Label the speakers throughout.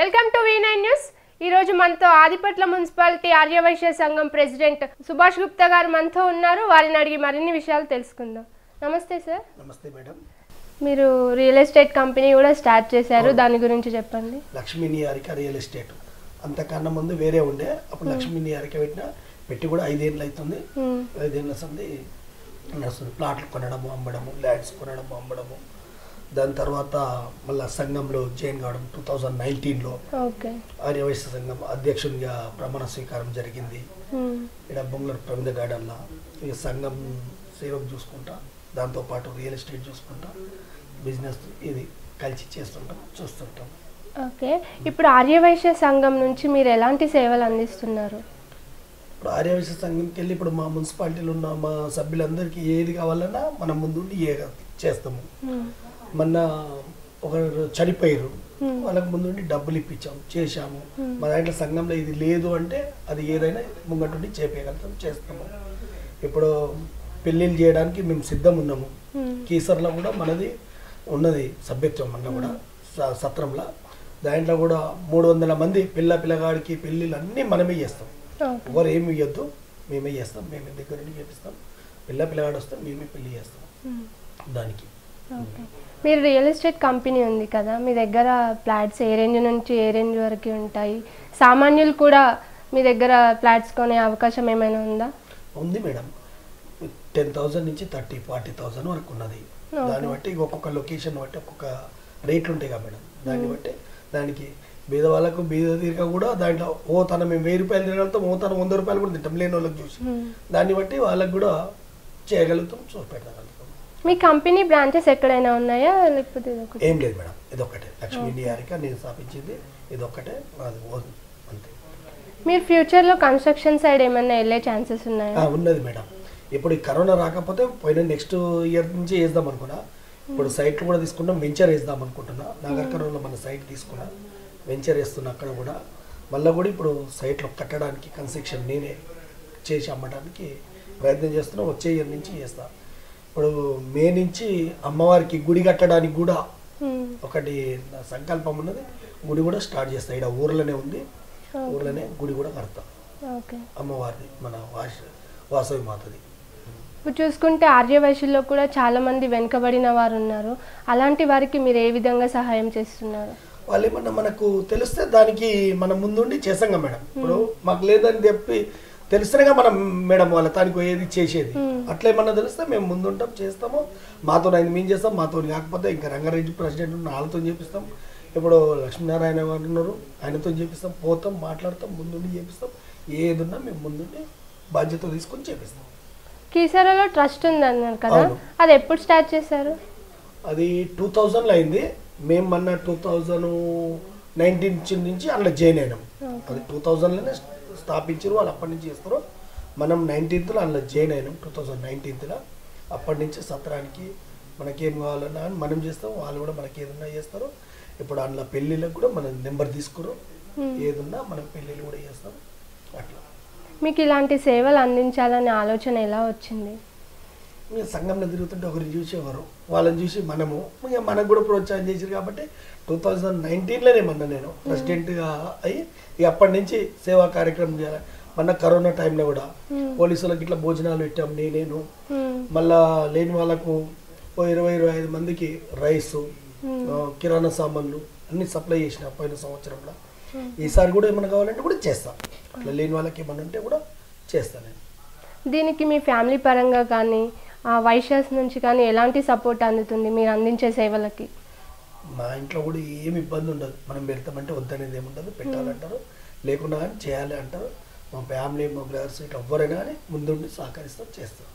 Speaker 1: Welcome to V nine news ఈ రోజు మనతో ఆదిపట్ల మున్సిపాలిటీ ఆర్యవైశ్య సంఘం ప్రెసిడెంట్ సుభాష్ గుప్తా గారు మనతో ఉన్నారు వారిని అడిగి మరిన్ని విషయాలు తెలుసుకుందాం నమస్తే సార్
Speaker 2: నమస్తే మేడం
Speaker 1: మీరు రియల్ ఎస్టేట్ కంపెనీ కూడా స్టార్ట్ చేశారు దాని గురించి చెప్పండి
Speaker 2: లక్ష్మీ నిహారిక రియల్ ఎస్టేట్ అంతకన్నా ముందు వేరే ఉండే అప్పుడు లక్ష్మీ నిహారిక పెట్టిన పెట్టి కూడా ఐదేళ్ళు అవుతుంది
Speaker 1: మ్మ్.
Speaker 2: ఐదేళ్ళ సంది నడుస్తుంది ప్లాట్లు కొనడము అమ్మడము ల్యాండ్స్ కొనడము అమ్మడము దాని తర్వాత మళ్ళీ సంఘంలో జాయిన్ కావడం టూ థౌజండ్ నైన్టీన్లో
Speaker 1: ఓకే
Speaker 2: ఆర్యవైశ్య సంఘం అధ్యక్షునిగా ప్రమాణ స్వీకారం జరిగింది
Speaker 1: మ్మ్.
Speaker 2: ఇక్కడ బొంగులూరు ప్రమిద గార్డెన్లో ఇక సంఘం సేవకు చూసుకుంటా దాంతోపాటు రియల్ ఎస్టేట్ చూసుకుంటా బిజినెస్ ఇది కలిసి చేస్తుంటాం చూస్తుంటాం
Speaker 1: ఓకే ఇప్పుడు ఆర్యవైశ్య సంఘం నుంచి మీరు ఎలాంటి సేవలు అందిస్తున్నారు
Speaker 2: ఇప్పుడు ఆర్యవైశ్య సంఘంకి వెళ్ళి ఇప్పుడు మా మున్సిపాలిటీలో ఉన్న మా సభ్యులందరికీ ఏది కావాలన్నా మనం ముందుండి ఏ చేస్తాము
Speaker 1: మ్మ్.
Speaker 2: మొన్న ఒకరు చనిపోయారు
Speaker 1: Hmm.
Speaker 2: వాళ్ళకి ముందుండి డబ్బులు ఇప్పించాము చేశాము మా దాంట్లో సంఘంలో ఇది లేదు అంటే అది ఏదైనా ముంగటుండి చేపేయగలుగుతాం చేస్తాము ఇప్పుడు పెళ్ళిళ్ళు చేయడానికి మేము సిద్ధం ఉన్నాము
Speaker 1: మ్మ్.
Speaker 2: కీసర్లో కూడా మనది ఉన్నది సభ్యత్వం అన్న కూడా స- సత్రంలో దాంట్లో కూడా మూడు వందల మంది పిల్ల పిల్లగాడికి పెళ్ళిళ్ళు అన్నీ మనమే చేస్తాం
Speaker 1: ఓకే
Speaker 2: ఎవరు ఏమి ఇవ్వద్దు మేమే చేస్తాం మేమే దగ్గర నుండి చేపిస్తాం పిల్ల పిల్లగాడు వస్తే మేమే పెళ్లి చేస్తాం
Speaker 1: మ్మ్.
Speaker 2: దానికి
Speaker 1: ఓకే మీరు రియల్ ఎస్టేట్ కంపెనీ ఉంది కదా మీ దగ్గర ఫ్లాట్స్ ఏ రేంజ్ నుంచి ఏ రేంజ్ వరకు ఉంటాయి సామాన్యులు కూడా మీ దగ్గర ఫ్లాట్స్ కొనే అవకాశం ఏమైనా ఉందా
Speaker 2: ఉంది మేడం టెన్ థౌజండ్ నుంచి థర్టీ ఫార్టీ థౌజండ్ వరకు ఉన్నది
Speaker 1: Okay.
Speaker 2: దాన్ని బట్టి ఒక్కొక్క లొకేషన్ బట్టి ఒక్కొక్క రేట్లు ఉంటాయి కదా మేడం దాన్ని బట్టి దానికి బీద వాళ్ళకు బీద తీరిక కూడా దాంట్లో ఓ తన మేము వెయ్యి రూపాయలు తినగలుగుతాం ఓ తన వంద రూపాయలు కూడా తింటాం లేని వాళ్ళకి చూసి
Speaker 1: మ్మ్.
Speaker 2: దాన్ని బట్టి వాళ్ళకి కూడా చేయగలుగుతాం చూపెట్టగలుగుతాం
Speaker 1: మీ కంపెనీ బ్రాంచెస్ ఎక్కడైనా ఉన్నాయా లేకపోతే ఇది ఒకటి
Speaker 2: ఏం లేదు మేడం ఇదొక్కటే లక్ష్మీ నిహారిక నేను స్థాపించింది ఇదొక్కటే నాది ఓన్ అంతే
Speaker 1: మీరు ఫ్యూచర్లో కన్స్ట్రక్షన్ సైడ్ ఏమైనా వెళ్ళే ఛాన్సెస్ ఉన్నాయా
Speaker 2: ఆ, ఉన్నది మేడం ఇప్పుడు ఈ కరోనా రాకపోతే పోయిన నెక్స్ట్ ఇయర్ నుంచి వేద్దాం అనుకున్నా ఇప్పుడు సైట్లు కూడా తీసుకుంటాం వెంచర్ వేద్దాం అనుకుంటున్నా నాగర్ కర్నూలులో మన సైట్ తీసుకున్నా వెంచర్ వేస్తున్నా అక్కడ కూడా మళ్ళీ కూడా ఇప్పుడు సైట్లో కట్టడానికి కన్స్ట్రక్షన్ నేనే చేసి అమ్మడానికి ప్రయత్నం చేస్తున్నా వచ్చే ఇయర్ నుంచి చేస్తా ఇప్పుడు మే నుంచి అమ్మవారికి గుడి కట్టడానికి కూడా
Speaker 1: మ్మ్.
Speaker 2: ఒకటి నా సంకల్పం ఉన్నది గుడి కూడా స్టార్ట్ చేస్తా ఇక్కడ ఊర్లోనే ఉంది ఊర్లోనే గుడి కూడా కడతా
Speaker 1: ఓకే
Speaker 2: అమ్మవారిది మన వాస వాసవి మాతది
Speaker 1: ఇప్పుడు చూసుకుంటే ఆర్యవైశ్యుల్లో కూడా చాలా మంది వెనుకబడిన వారు ఉన్నారు అలాంటి వారికి మీరు ఏ విధంగా సహాయం చేస్తున్నారు
Speaker 2: వాళ్ళు ఏమన్నా మనకు తెలిస్తే దానికి మనం ముందుండి చేసాం మేడం ఇప్పుడు మాకు లేదని చెప్పి తెలిస్తేనేగా మనం మేడం వాళ్ళ దానికి ఏది చేసేది అట్లా ఏమన్నా తెలిస్తే మేము ముందుంటాం చేస్తాము మాతో ఆయన మేము చేస్తాం మాతో కాకపోతే ఇంకా రంగారెడ్డి ప్రెసిడెంట్ ఉన్న వాళ్ళతో చేపిస్తాం ఇప్పుడు లక్ష్మీనారాయణ గారు ఉన్నారు ఆయనతో చేపిస్తాం పోతాం మాట్లాడతాం ముందుండి చేపిస్తాం ఏది ఉన్నా మేము ముందుండి బాధ్యత తీసుకొని చేపిస్తాం
Speaker 1: కీసరలో ట్రస్ట్ ఉంది అన్నారు కదా
Speaker 2: అవును.
Speaker 1: అది ఎప్పుడు స్టార్ట్ చేశారు
Speaker 2: అది టూ థౌజండ్లో అయింది మేము మొన్న టూ థౌజండ్ నైన్టీన్ నుంచి అందులో జాయిన్ అయినాం అది టూ థౌజండ్లోనే స్థాపించారు వాళ్ళు అప్పటి నుంచి చేస్తారు మనం నైన్టీన్త్లో అందులో జాయిన్ అయినాం టూ థౌజండ్ నైన్టీన్త్లో అప్పటి నుంచి సత్రానికి మనకేం కావాలన్నా అని మనం చేస్తాం వాళ్ళు కూడా మనకి ఏదన్నా చేస్తారు ఇప్పుడు అందులో పెళ్ళిళ్ళకి కూడా మనం నెంబర్ తీసుకురు ఏదున్నా మనం పెళ్ళిళ్ళు కూడా చేస్తాం అట్లా
Speaker 1: మీకు ఇలాంటి సేవలు అందించాలనే ఆలోచన ఎలా వచ్చింది
Speaker 2: ఇక సంఘంలో తిరుగుతుంటే ఒకరిని చూసి ఒకరు వాళ్ళని చూసి మనము ఇక మనకు కూడా ప్రోత్సాహం చేశారు కాబట్టి టూ థౌజండ్ నైన్టీన్లోనే మొన్న నేను ప్రెసిడెంట్గా అయ్యి ఇక అప్పటి నుంచి సేవా కార్యక్రమం చేయాలి మొన్న కరోనా టైంలో కూడా పోలీసులకు ఇట్లా భోజనాలు పెట్టాం నేనేను
Speaker 1: మ్మ్.
Speaker 2: మళ్ళా లేని వాళ్ళకు ఓ ఇరవై ఇరవై ఐదు మందికి రైసు ఆ, కిరాణా సామాన్లు అన్ని సప్లై చేసిన పోయిన సంవత్సరంలో ఈసారి కూడా ఏమైనా కావాలంటే కూడా చేస్తాం అట్లా లేని వాళ్ళకి ఏమన్నా ఉంటే కూడా చేస్తాను నేను
Speaker 1: దీనికి మీ ఫ్యామిలీ పరంగా కానీ ఆ వైశ్యాస్ నుంచి కానీ ఎలాంటి సపోర్ట్ అందుతుంది మీరు అందించే సేవలకి
Speaker 2: మా ఇంట్లో కూడా ఏమి ఇబ్బంది ఉండదు మనం పెడతామంటే వద్దనేది ఏమి ఉండదు పెట్టాలంటారు లేకుండా కానీ చేయాలి అంటారు మా ఫ్యామిలీ మా బ్రదర్స్ ఇట్లా ఎవ్వరైనా కానీ ముందుండి సహకరిస్తాం చేస్తాం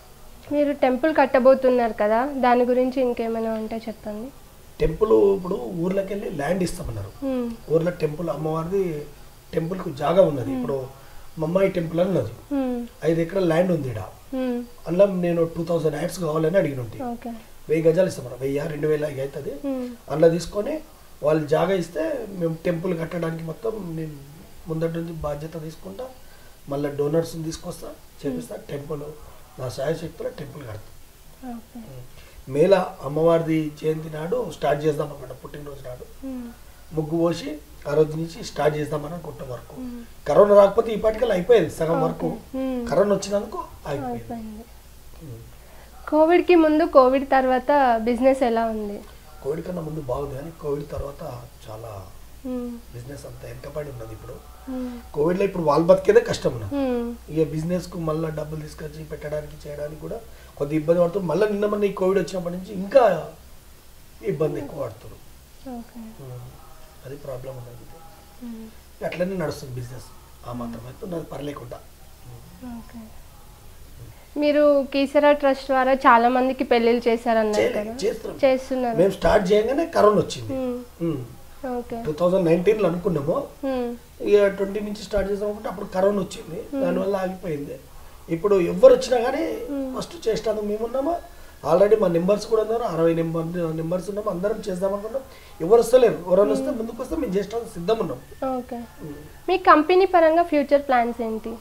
Speaker 1: మీరు టెంపుల్ కట్టబోతున్నారు కదా దాని గురించి ఇంకేమైనా ఉంటే చెప్పండి
Speaker 2: టెంపుల్ ఇప్పుడు ఊర్లోకి వెళ్ళి ల్యాండ్ ఇస్తామన్నారు
Speaker 1: మ్మ్.
Speaker 2: ఊర్లో టెంపుల్ అమ్మవారిది టెంపుల్కు జాగా ఉన్నది ఇప్పుడు మమ్మాయి టెంపుల్ అని ఉన్నది
Speaker 1: మ్మ్.
Speaker 2: ఐదు ఎకరాల ల్యాండ్ ఉంది ఇక్కడ
Speaker 1: మ్మ్.
Speaker 2: అందులో నేను టూ థౌజండ్ యాడ్స్ కావాలని అడిగిన ఉంటాయి
Speaker 1: ఓకే
Speaker 2: వెయ్యి గజాలు ఇస్తాం వెయ్యి రెండు వేల ఐదు అవుతుంది
Speaker 1: మ్మ్.
Speaker 2: అందులో తీసుకొని వాళ్ళు జాగా ఇస్తే మేము టెంపుల్ కట్టడానికి మొత్తం నేను ముందటి నుంచి బాధ్యత తీసుకుంటా మళ్ళీ డోనర్స్ తీసుకొస్తా చేపిస్తా టెంపుల్ నా శాయశక్తుల టెంపుల్ కడతా
Speaker 1: ఓకే
Speaker 2: మేళ అమ్మవారిది జయంతి నాడు స్టార్ట్ చేద్దాం అన్నమాట పుట్టినరోజు నాడు
Speaker 1: మ్మ్.
Speaker 2: ముగ్గు పోసి ఆ రోజు నుంచి స్టార్ట్ చేద్దామని అనుకుంటాం వరకు కరోనా రాకపోతే ఈ పాటికల్ అయిపోయేది సగం వరకు
Speaker 1: మ్మ్.
Speaker 2: కరోనా వచ్చినందుకు అయిపోయింది
Speaker 1: అయిపోయింది
Speaker 2: మ్మ్.
Speaker 1: కోవిడ్కి ముందు కోవిడ్ తర్వాత బిజినెస్ ఎలా ఉంది
Speaker 2: కోవిడ్ కన్నా ముందు బాగుంది కానీ కోవిడ్ తర్వాత చాలా
Speaker 1: మ్మ్.
Speaker 2: బిజినెస్ అంతా వెనకబడి ఉన్నది ఇప్పుడు
Speaker 1: మ్మ్.
Speaker 2: కోవిడ్లో ఇప్పుడు వాళ్ళు బతికేదే కష్టం ఉన్నది
Speaker 1: మ్మ్.
Speaker 2: ఇక బిజినెస్కు మళ్ళీ డబ్బులు తీసుకొచ్చి పెట్టడానికి చేయడానికి కూడా కొద్ది ఇబ్బంది పడుతుంది మళ్ళీ నిన్న మొన్న ఈ కోవిడ్ వచ్చినప్పటి నుంచి ఇంకా ఇబ్బంది ఎక్కువ పడుతుంది
Speaker 1: ఓకే
Speaker 2: మ్మ్. అది ప్రాబ్లం ఉన్నది
Speaker 1: మ్మ్.
Speaker 2: అట్లనే నడుస్తుంది బిజినెస్ ఆ మాత్రం అయితే ఉన్నది పర్లేకుండా
Speaker 1: ఓకే మీరు కీసరా ట్రస్ట్ ద్వారా చాలా మందికి పెళ్లిళ్ళు చేశారన్నారు
Speaker 2: చేయలే,
Speaker 1: కదా
Speaker 2: చేస్తున్నాం.
Speaker 1: చేస్తున్నారు
Speaker 2: మేము స్టార్ట్ చేయగానే కరోనా వచ్చింది
Speaker 1: మ్మ్. ఓకే
Speaker 2: టూ థౌజండ్ నైన్టీన్లో అనుకున్నాము
Speaker 1: మ్మ్.
Speaker 2: ఇక ట్వంటీ నుంచి స్టార్ట్ చేసాం అనుకుంటే అప్పుడు కరోనా వచ్చింది దానివల్ల ఆగిపోయింది ఇప్పుడు ఎవరు వచ్చినా కానీ ఫస్ట్ చేస్తాను మేము ఉన్నామా ఆల్రెడీ మా నెంబర్స్ కూడా ఉన్నారు అరవై నెంబర్ నెంబర్స్ ఉన్నాము అందరం చేద్దాం అనుకున్నాం ఎవరు వస్తలేరు ఎవరైనా వస్తే ముందుకు వస్తే మేము చేస్తానికి సిద్ధం ఉన్నాం
Speaker 1: ఓకే మీ కంపెనీ పరంగా ఫ్యూచర్ ప్లాన్స్ ఏంటి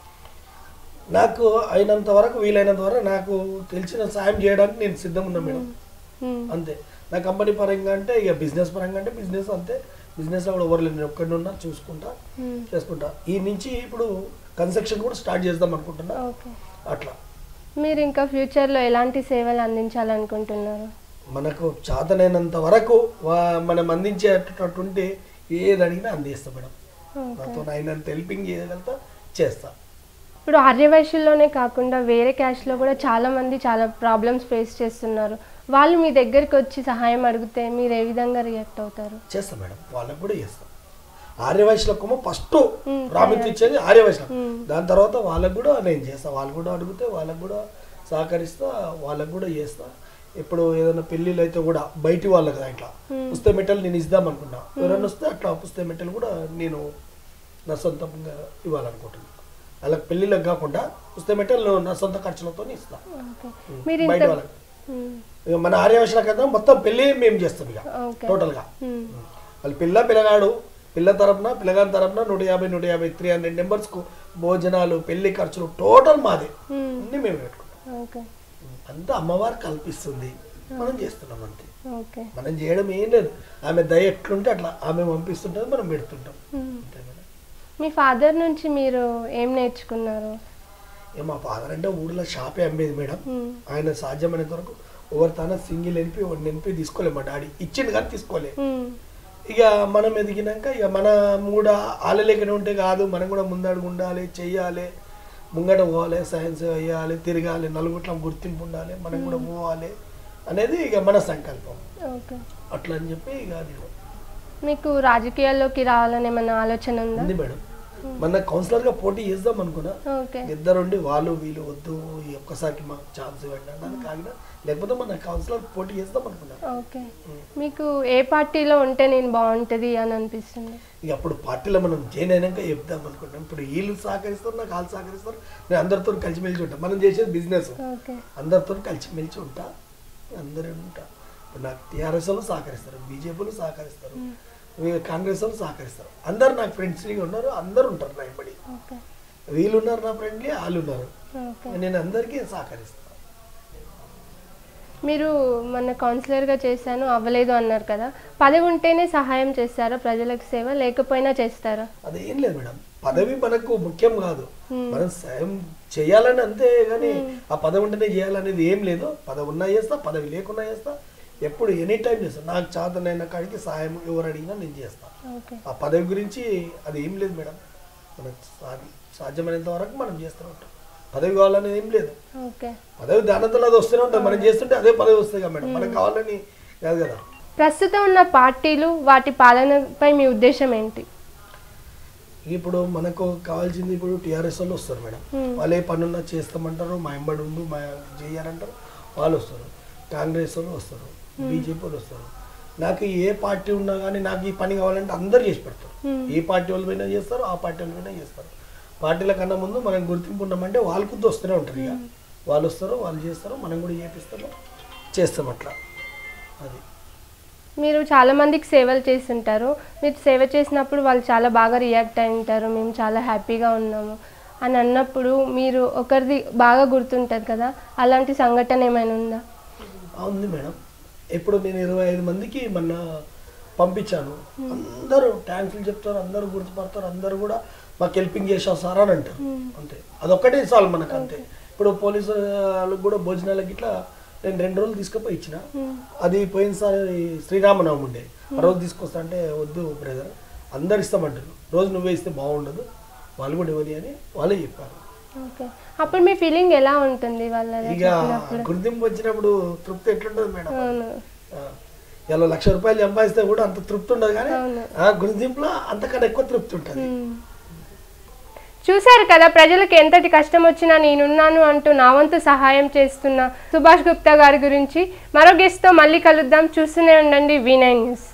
Speaker 2: నాకు అయినంత వరకు వీలైనంత వరకు నాకు తెలిసిన సాయం చేయడానికి నేను సిద్ధం ఉన్నా మేడం
Speaker 1: మ్మ్.
Speaker 2: అంతే నా కంపెనీ పరంగా అంటే ఇక బిజినెస్ పరంగా అంటే బిజినెస్ అంతే బిజినెస్లో కూడా ఎవరు నేను ఒక్కడిని ఉన్నా చూసుకుంటా
Speaker 1: మ్మ్.
Speaker 2: చేసుకుంటా ఈ నుంచి ఇప్పుడు కన్స్ట్రక్షన్ కూడా స్టార్ట్ చేద్దాం అనుకుంటున్నా
Speaker 1: ఓకే
Speaker 2: అట్లా
Speaker 1: మీరు ఇంకా ఫ్యూచర్లో ఎలాంటి సేవలు అందించాలనుకుంటున్నారు
Speaker 2: మనకు చాతనైనంత వరకు వా- మనం అందించేటటువంటి ఏది అడిగినా అందిస్తాం మేడం
Speaker 1: ఓకే
Speaker 2: నాతో అయినంత హెల్పింగ్ చేయగలుగుతా చేస్తా
Speaker 1: ఇప్పుడు ఆర్యవైశ్యుల్లోనే కాకుండా వేరే క్యాష్లో కూడా చాలా మంది చాలా ప్రాబ్లమ్స్ ఫేస్ చేస్తున్నారు వాళ్ళు మీ దగ్గరికి వచ్చి సహాయం అడిగితే మీరు ఏ విధంగా రియాక్ట్ అవుతారు
Speaker 2: చేస్తా మేడం వాళ్ళకు కూడా చేస్తాం ఆర్యవైశ్యులకు ఫస్ట్
Speaker 1: మ్మ్.
Speaker 2: ప్రాముఖ్యత ఇచ్చేది ఆర్యవైశ్యులకు
Speaker 1: మ్మ్.
Speaker 2: దాని తర్వాత వాళ్ళకు కూడా నేను చేస్తా వాళ్ళు కూడా అడిగితే వాళ్ళకు కూడా సహకరిస్తా వాళ్ళకు కూడా చేస్తా ఇప్పుడు ఏదైనా పెళ్ళిళ్ళు అయితే కూడా బయటి వాళ్ళకి దాంట్లో
Speaker 1: మ్మ్.
Speaker 2: పుస్తక మెట్టలు నేను ఇద్దాం అనుకున్నా ఎవరైనా వస్తే అట్లా పుస్తక మెట్టలు కూడా నేను నా సొంతంగా ఇవ్వాలనుకుంటున్నాను వాళ్ళకి పెళ్ళిళ్ళకి కాకుండా పుస్తక మెట్టలు నా సొంత ఖర్చులతో ఇస్తా
Speaker 1: ఓకే
Speaker 2: మ్మ్.
Speaker 1: మీరు
Speaker 2: బయట
Speaker 1: ఇంత
Speaker 2: వాళ్ళకి
Speaker 1: మ్మ్.
Speaker 2: ఇక మన ఆర్యవైశ్యులకు అయితే మొత్తం పెళ్ళి మేము చేస్తాం ఇక
Speaker 1: ఓకే
Speaker 2: టోటల్గా
Speaker 1: మ్మ్.
Speaker 2: వాళ్ళు పిల్ల పిల్లగాడు పిల్ల తరపున పిల్లగాని తరపున నూట యాభై నూట యాభై త్రీ హండ్రెడ్ నెంబర్స్కు భోజనాలు పెళ్లి ఖర్చులు టోటల్ మాదే
Speaker 1: మ్మ్.
Speaker 2: అన్ని మేము పెట్టుకుంటాం
Speaker 1: ఓకే
Speaker 2: అంతా అమ్మవారు కల్పిస్తుంది మనం చేస్తున్నాం అంతే
Speaker 1: ఓకే
Speaker 2: మనం చేయడం ఏం లేదు ఆమె దయ ఎట్లుంటే అట్లా ఆమె పంపిస్తుంటుంది మనం పెడుతుంటాం
Speaker 1: మ్మ్.
Speaker 2: అంతే మేడం
Speaker 1: మీ ఫాదర్ నుంచి మీరు ఏం నేర్చుకున్నారు
Speaker 2: ఇక మా ఫాదర్ అంటే ఊళ్ళో షాపే అమ్మేది మేడం
Speaker 1: మ్మ్.
Speaker 2: ఆయన సాధ్యమైనంత వరకు ఎవరి తాన సింగిల్ ఎనిపి ఒకటి ఎనిపి తీసుకోలే మా డాడీ ఇచ్చిండు కానీ తీసుకోలే
Speaker 1: మ్మ్.
Speaker 2: ఇక మనం ఎదిగినాక ఇక మన కూడా ఆలలేకనే ఉంటే కాదు మనం కూడా ముందడుగు ఉండాలి చెయ్యాలి ముంగట పోవాలి సైన్స్ వేయాలి తిరగాలి నలుగుట్ల గుర్తింపు ఉండాలి మనం కూడా పోవాలి అనేది ఇక మన సంకల్పం
Speaker 1: ఓకే
Speaker 2: అట్లా అని చెప్పి ఇక అది
Speaker 1: మీకు రాజకీయాల్లోకి రావాలని ఏమైనా ఆలోచన ఉందా
Speaker 2: ఉంది మేడం మన కౌన్సిలర్గా పోటీ చేద్దాం అనుకున్నా
Speaker 1: ఓకే
Speaker 2: ఇద్దరుండి వాళ్ళు వీళ్ళు వద్దు ఈ ఒక్కసారికి మాకు ఛాన్స్ ఇవ్వండి అన్నది కాగిన లేకపోతే మన కౌన్సిలర్ పోటీ చేద్దాం అనుకున్నా
Speaker 1: ఓకే మీకు ఏ పార్టీలో ఉంటే నేను బాగుంటుంది అని అనిపిస్తుంది
Speaker 2: ఇక అప్పుడు పార్టీలో మనం జాయిన్ అయినాక చెప్దాం అనుకుంటాం ఇప్పుడు వీళ్ళు సహకరిస్తారు నాకు వాళ్ళు సహకరిస్తారు నేను అందరితో కలిసిమెలిసి ఉంటాం మనం చేసేది బిజినెస్
Speaker 1: ఓకే
Speaker 2: అందరితో కలిసిమెలిసి ఉంటా అందరూ ఉంటా ఇప్పుడు నాకు టీఆర్ఎస్ వాళ్ళు సహకరిస్తారు బీజేపీలు సహకరిస్తారు వీ- కాంగ్రెస్ వాళ్ళు సహకరిస్తారు అందరు నాకు ఫ్రెండ్స్గా ఉన్నారు అందరు ఉంటారు నా ఇబ్బడి
Speaker 1: ఓకే
Speaker 2: వీళ్ళు ఉన్నారు నా ఫ్రెండ్లీ వాళ్ళు ఉన్నారు
Speaker 1: ఓకే
Speaker 2: నేను అందరికీ సహకరిస్తాను
Speaker 1: మీరు మొన్న కౌన్సిలర్గా చేశాను అవ్వలేదు అన్నారు కదా పదవి ఉంటేనే సహాయం చేస్తారా ప్రజలకు సేవ లేకపోయినా చేస్తారా
Speaker 2: అదేం లేదు మేడం పదవి మనకు ముఖ్యం కాదు
Speaker 1: Hmm.
Speaker 2: మనం సాయం చేయాలని అంతే కానీ ఆ పదవి ఉంటేనే చేయాలనేది ఏం లేదు పదవి ఉన్నా చేస్తా పదవి లేకున్నా చేస్తా ఎప్పుడు ఎనీ టైం చేస్తా నాకు చాతనైన కాడికి సాయం ఎవరు అడిగినా నేను చేస్తా
Speaker 1: ఓకే
Speaker 2: ఆ పదవి గురించి అది ఏం లేదు మేడం మనకు సా- సాధ్యమైనంత వరకు మనం చేస్తూ ఉంటాం పదవి కావాలనేది ఏం లేదు
Speaker 1: ఓకే
Speaker 2: పదవి దానంతలో అది వస్తూనే ఉంటుంది మనం చేస్తుంటే అదే పదవి వస్తుంది కదా మేడం మనకు కావాలని కాదు కదా
Speaker 1: ప్రస్తుతం ఉన్న పార్టీలు వాటి పాలనపై మీ ఉద్దేశం ఏంటి
Speaker 2: ఇప్పుడు మనకు కావాల్సింది ఇప్పుడు టీఆర్ఎస్ వాళ్ళు వస్తారు మేడం
Speaker 1: Hmm.
Speaker 2: వాళ్ళు ఏ పనున్నా చేస్తామంటారు మా ఎంబడి ఉండు మా చేయాలంటారు వాళ్ళు వస్తారు కాంగ్రెస్ వాళ్ళు వస్తారు బీజేపీ వాళ్ళు వస్తారు నాకు ఏ పార్టీ ఉన్నా కానీ నాకు ఈ పని కావాలంటే అందరు చేసి పెడతారు
Speaker 1: Hmm.
Speaker 2: ఏ పార్టీ వాళ్ళు పోయినా చేస్తారు ఆ పార్టీ వాళ్ళు పోయినా చేస్తారు పార్టీల కన్నా ముందు మనం గుర్తింపు ఉన్నామంటే వాళ్ళు కొద్ది వస్తూనే ఉంటారు ఇక వాళ్ళు వస్తారు వాళ్ళు చేస్తారు మనం కూడా చేపిస్తాము చేస్తాం అట్లా అది
Speaker 1: మీరు చాలా మందికి సేవలు చేస్తుంటారు మీరు సేవ చేసినప్పుడు వాళ్ళు చాలా బాగా రియాక్ట్ అయి ఉంటారు మేము చాలా హ్యాపీగా ఉన్నాము అని అన్నప్పుడు మీరు ఒకరిది బాగా గుర్తుంటుంది కదా అలాంటి సంఘటన ఏమైనా ఉందా
Speaker 2: ఆ, ఉంది మేడం ఇప్పుడు నేను ఇరవై ఐదు మందికి మొన్న పంపించాను అందరూ థ్యాంక్స్లు చెప్తారు అందరూ గుర్తుపడతారు అందరూ కూడా మాకు హెల్పింగ్ చేసావు సార్ అని అంటారు అంతే అదొక్కటే చాలు మనకు అంతే ఇప్పుడు పోలీసు వాళ్ళకి కూడా భోజనాలకి ఇట్లా నేను రెండు రోజులు తీసుకుపోయి ఇచ్చిన అది పోయినసారి శ్రీరామనవమి ఉండే ఆ రోజు తీసుకొస్తా అంటే వద్దు బ్రదర్ అందరు ఇస్తామంటారు రోజు నువ్వే ఇస్తే బాగుండదు వాళ్ళు కూడా ఇవ్వని అని వాళ్ళే చెప్పారు
Speaker 1: ఓకే అప్పుడు మీ ఫీలింగ్ ఎలా ఉంటుంది వాళ్ళ
Speaker 2: ఇక గుర్తింపు వచ్చినప్పుడు తృప్తి ఎట్లుంటుంది మేడం
Speaker 1: అవును
Speaker 2: ఆ, ఇలా లక్ష రూపాయలు సంపాదిస్తే కూడా అంత తృప్తి ఉండదు కానీ
Speaker 1: అవును.
Speaker 2: ఆ గుర్తింపులో అంతకన్నా ఎక్కువ తృప్తి ఉంటుంది
Speaker 1: మ్మ్. చూశారు కదా ప్రజలకు ఎంతటి కష్టం వచ్చినా నేనున్నాను అంటూ నా వంతు సహాయం చేస్తున్న సుభాష్ గుప్తా గారి గురించి మరో గెస్ట్తో మళ్ళీ కలుద్దాం చూస్తూనే ఉండండి వి నైన్ న్యూస్